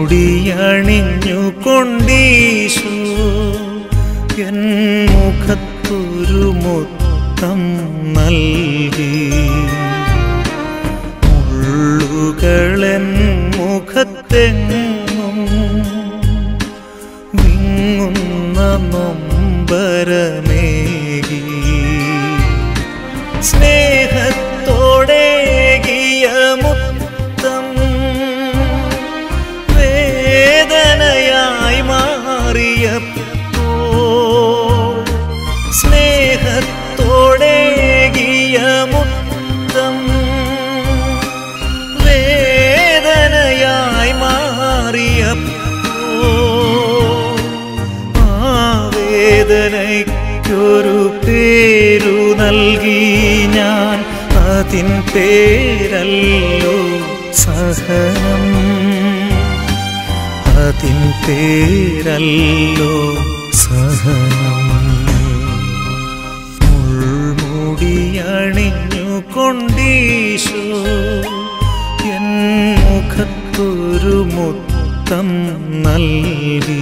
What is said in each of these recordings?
മുൾമൂടിയണിഞ്ഞു കൊണ്ടീശു N മുഖത്തൊരു മുത്തം നൽകി മുള്ളുകളൻ മുഖത്തെങ്ങും വിങ്ങുന്ന നൊമ്പരമേകി സ്നേഹത്തോടേകിയ മുത്തം വേദനയായി മാറിയപ്പോൾ സ്നേഹത്തോടേകിയ മുത്തം വേദനയായി മാറിയപ്പോൾ ആ വേദനയ്ക്കൊരു പേരു നൽകി ഞാൻ അതിൻ പേരല്ലോ സഹനം അതിൻ പേരല്ലോ സഹനം മുൾമുടിയണിഞ്ഞു കൊണ്ടീശോ എൻ മുഖത്തൊരു മുത്തം നൽകി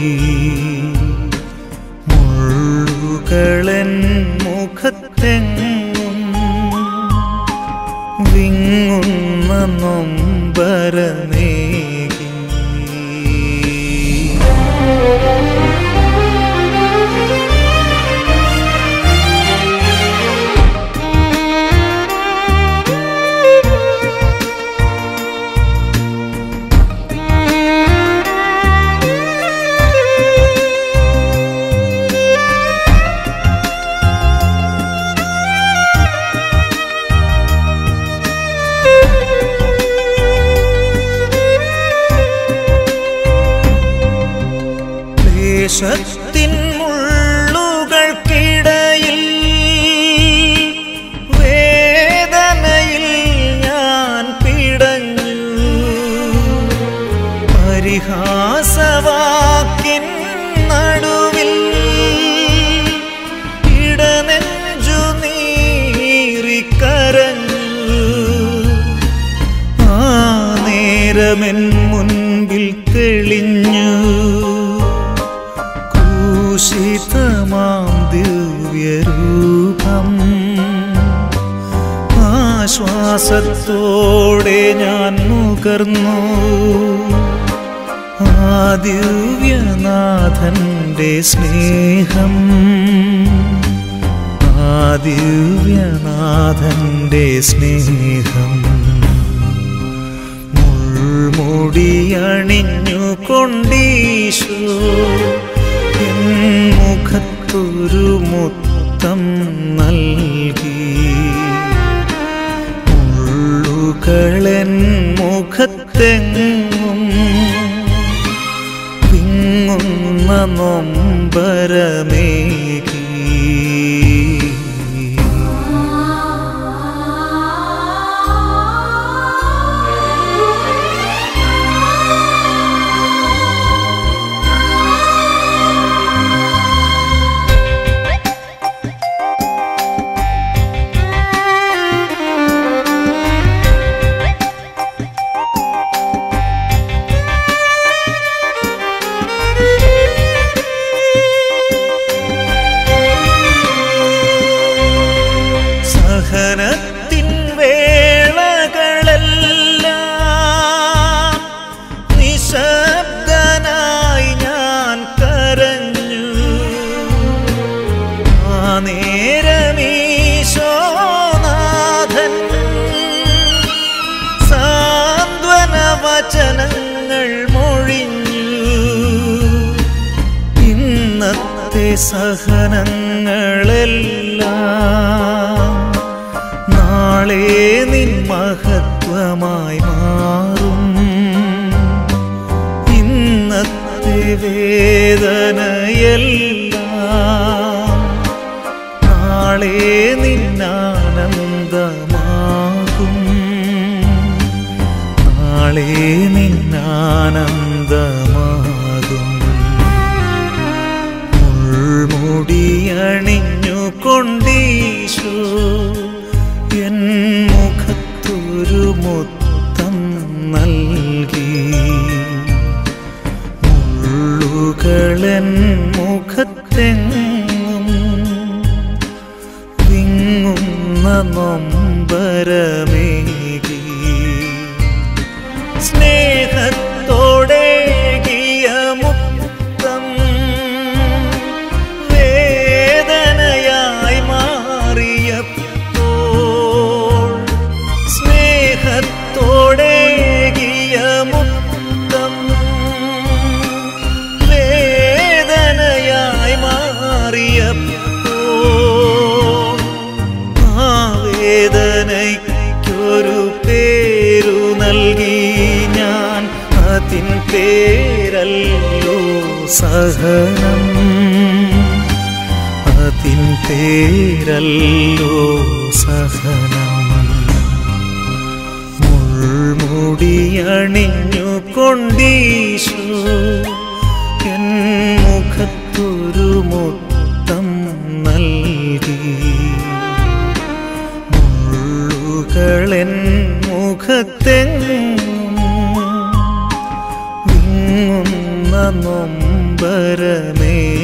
മുള്ളുകളൻ മുഖത്തെങ്ങും വിങ്ങുന്ന നൊമ്പരമേകി ദേശത്തിൻ മുള്ളുകൾക്കിടയിൽ വേദനയിൽ ഞാൻ പിടഞ്ഞു പരിഹാസവാക്കിൻ നടുവിൽ ഇടനെഞ്ചു നീറിക്കരഞ്ഞു ആ നേരമെൻ മുൻപിൽ തെളിഞ്ഞു ക്രൂശിതമാം ദിവ്യരൂപം ആശ്വാസത്തോടെ ഞാൻ നുകർന്നു ആ ദിവ്യനാഥന്റെ സ്നേഹം ആ ദിവ്യനാഥന്റെ സ്നേഹം മുൾമുടിയണിഞ്ഞു കൊണ്ടീശോ എൻ മുഖത്തൊരു മുത്തം നൽകി മുള്ളുകളൻ മുഖത്തെങ്ങും വിങ്ങുന്ന നൊമ്പരമേകി സഹനത്തിൻ വേളകളെല്ലാം നിശബ്ദനായി ഞാൻ കരഞ്ഞു ആ നേരമീശോനാഥൻ സാന്ത്വന വചനങ്ങൾ മൊഴിഞ്ഞു ഇന്നത്തെ സഹനങ്ങളെല്ലാം നാളെ നിൻ മഹത്വമായി മാറും ഇന്നത്തെ വേദനയെല്ലാം നാളെ നിന്നാനന്ദമാകും നാളെ നിന്നാനന്ദമാകും മുൾമുടിയണിഞ്ഞു കൊണ്ടീശോ എൻ മുഖത്തൊരു മുത്തം നൽകി മുള്ളുകളെൻ മുഖത്തെങ്ങും വിങ്ങുന്ന നൊമ്പരമേകി സ്നേഹത്തോടേകിയ മുത്തം വേദനയായി മാറിയപ്പോൾ സ്നേഹത്തോടേകിയ മുത്തം വേദനയായി മാറിയപ്പോൾ ആ വേദനയ്ക്കൊരു പേരു നൽകി ഞാൻ അതിൻ പേരല്ലോ സഹനം അതിൻ പേരല്ലോ സഹനം മുൾമുടിയണിഞ്ഞു കൊണ്ടീശു എൻ മുഖത്തൊരു മുത്തം നൽകി മുള്ളുകളെൻ മുഖത്തെങ്ങും വിങ്ങുന്ന നൊമ്പരമേ